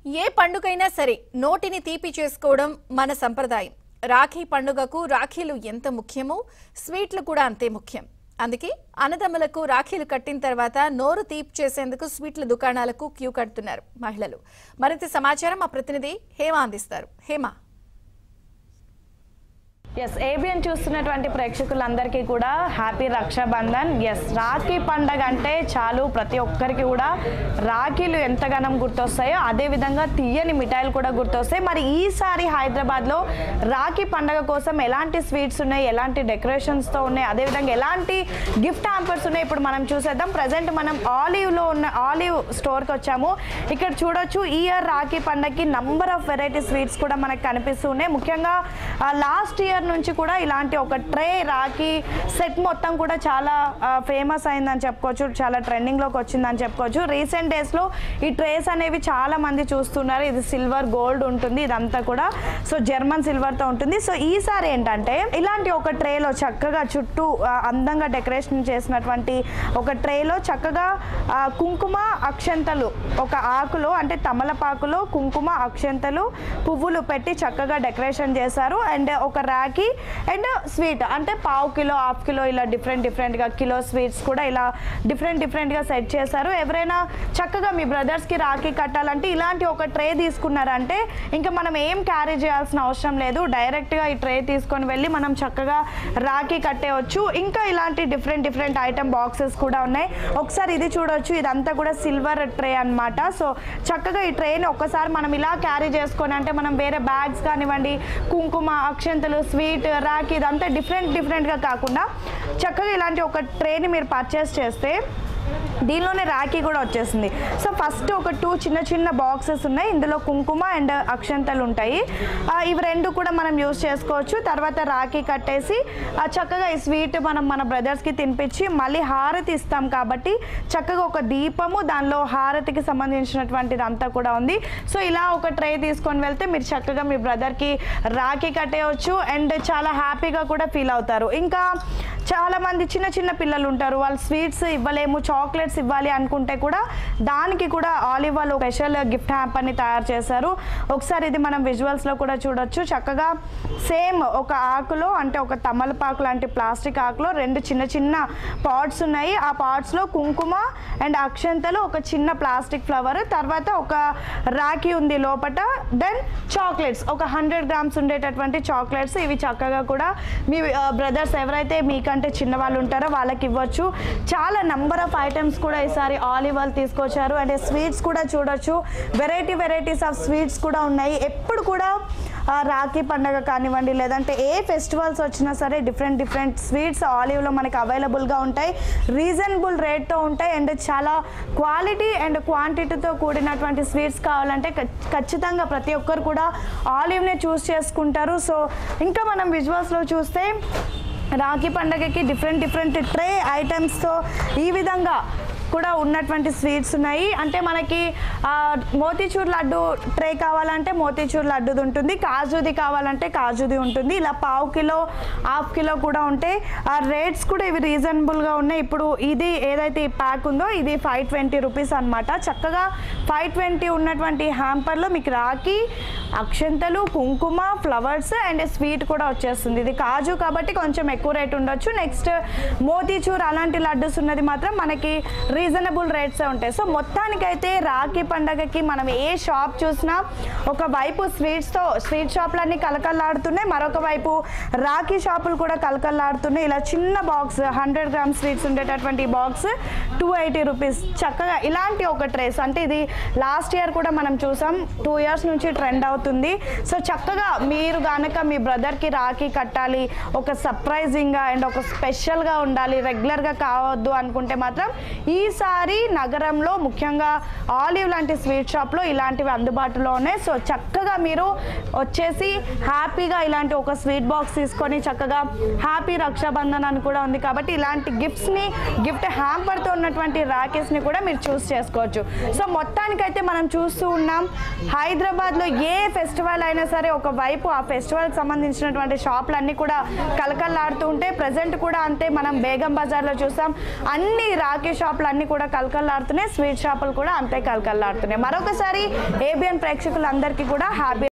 ఏ పండుగైనా సరే నోటిని తీపి చేసుకోవడం మన సంప్రదాయం రాఖీ పండుగకు రాఖీలు ఎంత ముఖ్యమో స్వీట్లు కూడా అంతే ముఖ్యం అందుకే అన్నదమ్ములకు రాఖీలు కట్టిన తర్వాత నోరు తీపి చేసేందుకు స్వీట్ల దుకాణాలకు క్యూ కడుతున్నారు మహిళలు మరింత సమాచారం మా ప్రతినిధి హేమ అందిస్తారు హేమ ఎస్ ఏబిఎన్ చూస్తున్నటువంటి ప్రేక్షకులందరికీ కూడా హ్యాపీ రక్షాబంధన్ ఎస్ రాఖీ పండగ అంటే చాలు ప్రతి ఒక్కరికి కూడా రాఖీలు ఎంతగానం గుర్తొస్తాయో అదే విధంగా తీయని మిఠాయిలు కూడా గుర్తొస్తాయి మరి ఈసారి హైదరాబాద్లో రాఖీ పండగ కోసం ఎలాంటి స్వీట్స్ ఉన్నాయి ఎలాంటి డెకరేషన్స్తో ఉన్నాయి అదేవిధంగా ఎలాంటి గిఫ్ట్ హ్యాంపర్స్ ఉన్నాయి ఇప్పుడు మనం చూసేద్దాం ప్రజెంట్ మనం ఆలివ్లో ఉన్న ఆలివ్ స్టోర్కి వచ్చాము ఇక్కడ చూడొచ్చు ఈ ఇయర్ రాఖీ పండగకి నంబర్ ఆఫ్ వెరైటీ స్వీట్స్ కూడా మనకు కనిపిస్తూ ఉన్నాయి ముఖ్యంగా లాస్ట్ ఇయర్ నుంచి కూడా ఇలాంటి ఒక ట్రే రాఖీ సెట్ మొత్తం కూడా చాలా ఫేమస్ అయిందని చెప్పుకోవచ్చు చాలా ట్రెండింగ్లోకి వచ్చిందని చెప్పుకోవచ్చు రీసెంట్ డేస్లో ఈ ట్రేస్ అనేవి చాలా మంది చూస్తున్నారు ఇది సిల్వర్ గోల్డ్ ఉంటుంది ఇదంతా కూడా సో జర్మన్ సిల్వర్తో ఉంటుంది సో ఈసారి ఏంటంటే ఇలాంటి ఒక ట్రేలో చక్కగా చుట్టూ ఆ, అందంగా డెకరేషన్ చేసినటువంటి ఒక ట్రేలో చక్కగా ఆ, కుంకుమ అక్షంతలు ఒక ఆకులో అంటే తమలపాకులో కుంకుమ అక్షంతలు పువ్వులు పెట్టి చక్కగా డెకరేషన్ చేశారు అండ్ ఒక రాఖీ అండ్ స్వీట్ అంటే పావు కిలో హాఫ్ కిలో ఇలా డిఫరెంట్ డిఫరెంట్గా కిలో స్వీట్స్ కూడా ఇలా డిఫరెంట్ డిఫరెంట్గా సెట్ చేశారు ఎవరైనా చక్కగా మీ బ్రదర్స్కి రాఖీ కట్టాలంటే ఇలాంటి ఒక ట్రే తీసుకున్నారంటే ఇంకా మనం ఏం క్యారీ చేయాల్సిన అవసరం లేదు డైరెక్ట్గా ఈ ట్రే తీసుకొని వెళ్ళి మనం చక్కగా రాఖీ కట్టేయచ్చు ఇంకా ఇలాంటి డిఫరెంట్ డిఫరెంట్ ఐటమ్ బాక్సెస్ కూడా ఉన్నాయి ఒకసారి ఇది చూడొచ్చు ఇదంతా కూడా సిల్వర్ ట్రే అన్నమాట సో చక్కగా ఈ ట్రేని ఒక్కసారి మనం ఇలా క్యారీ చేసుకొని అంటే మనం వేరే బ్యాగ్స్ కానివ్వండి కుంకుమ అక్షంతలు స్వీట్ రాఖీ ఇదంతా డిఫరెంట్ డిఫరెంట్గా కాకుండా చక్కగా ఇలాంటి ఒక ట్రేని మీరు పర్చేస్ చేస్తే దీనిలోనే రాఖీ కూడా వచ్చేసింది సో ఫస్ట్ ఒక టూ చిన్న చిన్న బాక్సెస్ ఉన్నాయి ఇందులో కుంకుమ అండ్ అక్షంతలు ఉంటాయి ఆ, ఇవి రెండు కూడా మనం యూస్ చేసుకోవచ్చు తర్వాత రాఖీ కట్టేసి ఆ, చక్కగా ఈ స్వీట్ మనం మన బ్రదర్స్కి తినిపించి మళ్ళీ హారతి ఇస్తాం కాబట్టి చక్కగా ఒక దీపము దానిలో హారతికి సంబంధించినటువంటిది అంతా కూడా ఉంది సో ఇలా ఒక ట్రే తీసుకొని వెళ్తే మీరు చక్కగా మీ బ్రదర్కి రాఖీ కట్టేయచ్చు అండ్ చాలా హ్యాపీగా కూడా ఫీల్ అవుతారు ఇంకా చాలా మంది చిన్న చిన్న పిల్లలు ఉంటారు వాళ్ళు స్వీట్స్ ఇవ్వలేము చాక్లెట్స్ ఇవ్వాలి అనుకుంటే కూడా దానికి కూడా ఆలివ్ వాళ్ళు స్పెషల్ గిఫ్ట్ హ్యాంపర్ని తయారు చేశారు ఒకసారి ఇది మనం విజువల్స్లో కూడా చూడొచ్చు చక్కగా సేమ్ ఒక ఆకులో అంటే ఒక తమలపాకు లాంటి ప్లాస్టిక్ ఆకులో రెండు చిన్న చిన్న పాట్స్ ఉన్నాయి ఆ పాట్స్లో కుంకుమ అండ్ అక్షంతలు ఒక చిన్న ప్లాస్టిక్ ఫ్లవర్ తర్వాత ఒక రాఖీ ఉంది లోపట దెన్ చాక్లెట్స్ ఒక హండ్రెడ్ గ్రామ్స్ ఉండేటటువంటి చాక్లెట్స్ ఇవి చక్కగా కూడా మీ బ్రదర్స్ ఎవరైతే మీకంటే చిన్న వాళ్ళు ఉంటారో వాళ్ళకి ఇవ్వచ్చు చాలా నంబర్ ఆఫ్ ఐటమ్స్ కూడా ఈసారి ఆలివ్ వాళ్ళు తీసుకొచ్చారు అంటే స్వీట్స్ కూడా చూడొచ్చు వెరైటీ వెరైటీస్ ఆఫ్ స్వీట్స్ కూడా ఉన్నాయి ఎప్పుడు కూడా ఆ, రాఖీ పండగ కానివ్వండి లేదంటే ఏ ఫెస్టివల్స్ వచ్చినా సరే డిఫరెంట్ డిఫరెంట్ స్వీట్స్ ఆలివ్లో మనకి అవైలబుల్గా ఉంటాయి రీజనబుల్ రేట్తో ఉంటాయి అండ్ చాలా క్వాలిటీ అండ్ క్వాంటిటీతో కూడినటువంటి స్వీట్స్ కావాలంటే ఖచ్- ఖచ్చితంగా ప్రతి ఒక్కరు కూడా ఆలివ్నే చూస్ చేసుకుంటారు సో ఇంకా మనం విజువల్స్లో చూస్తే రాఖీ పండగకి డిఫరెంట్ డిఫరెంట్ ట్రే ఐటమ్స్తో ఈ విధంగా కూడా ఉన్నటువంటి స్వీట్స్ ఉన్నాయి అంటే మనకి ఆ, మోతీచూర్ లడ్డు ట్రే కావాలంటే మోతీచూర్ లడ్డుది ఉంటుంది కాజుది కావాలంటే కాజుది ఉంటుంది ఇలా పావు కిలో హాఫ్ కిలో కూడా ఉంటాయి ఆ రేట్స్ కూడా ఇవి రీజనబుల్గా ఉన్నాయి ఇప్పుడు ఇది ఏదైతే ఈ ప్యాక్ ఉందో ఇది ఫైవ్ ట్వంటీ రూపీస్ అనమాట చక్కగా ఫైవ్ ట్వంటీ ఉన్నటువంటి హ్యాంపర్లో మీకు రాఖీ అక్షంతలు కుంకుమ ఫ్లవర్స్ అండ్ స్వీట్ కూడా వచ్చేస్తుంది ఇది కాజు కాబట్టి కొంచెం ఎక్కువ రేట్ ఉండొచ్చు నెక్స్ట్ మోతీచూర్ అలాంటి లడ్డూస్ ఉన్నది మాత్రం మనకి రీజనబుల్ రేట్స్ ఉంటాయి సో మొత్తానికైతే రాఖీ పండగకి మనం ఏ షాప్ చూసినా ఒక వైపు స్వీట్స్తో స్వీట్ షాపులన్నీ కలకల్లాడుతున్నాయి మరొక వైపు రాఖీ షాపులు కూడా కలకల్లాడుతున్నాయి ఇలా చిన్న బాక్స్ హండ్రెడ్ గ్రామ్ స్వీట్స్ ఉండేటటువంటి బాక్స్ టూ ఎయిటీ రూపీస్ చక్కగా ఇలాంటి ఒక ట్రేస్ అంటే ఇది లాస్ట్ ఇయర్ కూడా మనం చూసాం టూ ఇయర్స్ నుంచి ట్రెండ్ అవుతుంది సో చక్కగా మీరు గనక మీ బ్రదర్కి రాఖీ కట్టాలి ఒక సర్ప్రైజింగ్గా అండ్ ఒక స్పెషల్గా ఉండాలి రెగ్యులర్గా కావద్దు అనుకుంటే మాత్రం ఈసారి నగరంలో ముఖ్యంగా ఆలివ్ లాంటి స్వీట్ షాప్లో ఇలాంటివి అందుబాటులో ఉన్నాయి సో చక్కగా మీరు వచ్చేసి హ్యాపీగా ఇలాంటి ఒక స్వీట్ బాక్స్ తీసుకొని చక్కగా హ్యాపీ రక్షాబంధన్ అని కూడా ఉంది కాబట్టి ఇలాంటి గిఫ్ట్స్ని గిఫ్ట్ హ్యాంపర్తో ఉన్నటువంటి రాకేస్ని కూడా మీరు చూస్ చేసుకోవచ్చు సో మొత్తానికైతే మనం చూస్తూ ఉన్నాం హైదరాబాద్లో ఏ ఫెస్టివల్ అయినా సరే ఒక వైపు ఆ ఫెస్టివల్కి సంబంధించినటువంటి షాపులన్నీ కూడా కలకల్లాడుతూ ఉంటే ప్రజెంట్ కూడా అంతే మనం బేగం బజార్లో చూస్తాం అన్ని రాఖీ షాపులు అన్ని కూడా కలకల్లాడుతున్నాయి స్వీట్ షాపులు కూడా అంతే కలకల్లాడుతున్నాయి మరొకసారి ఏబిఎన్ ప్రేక్షకులందరికీ కూడా హ్యాపీ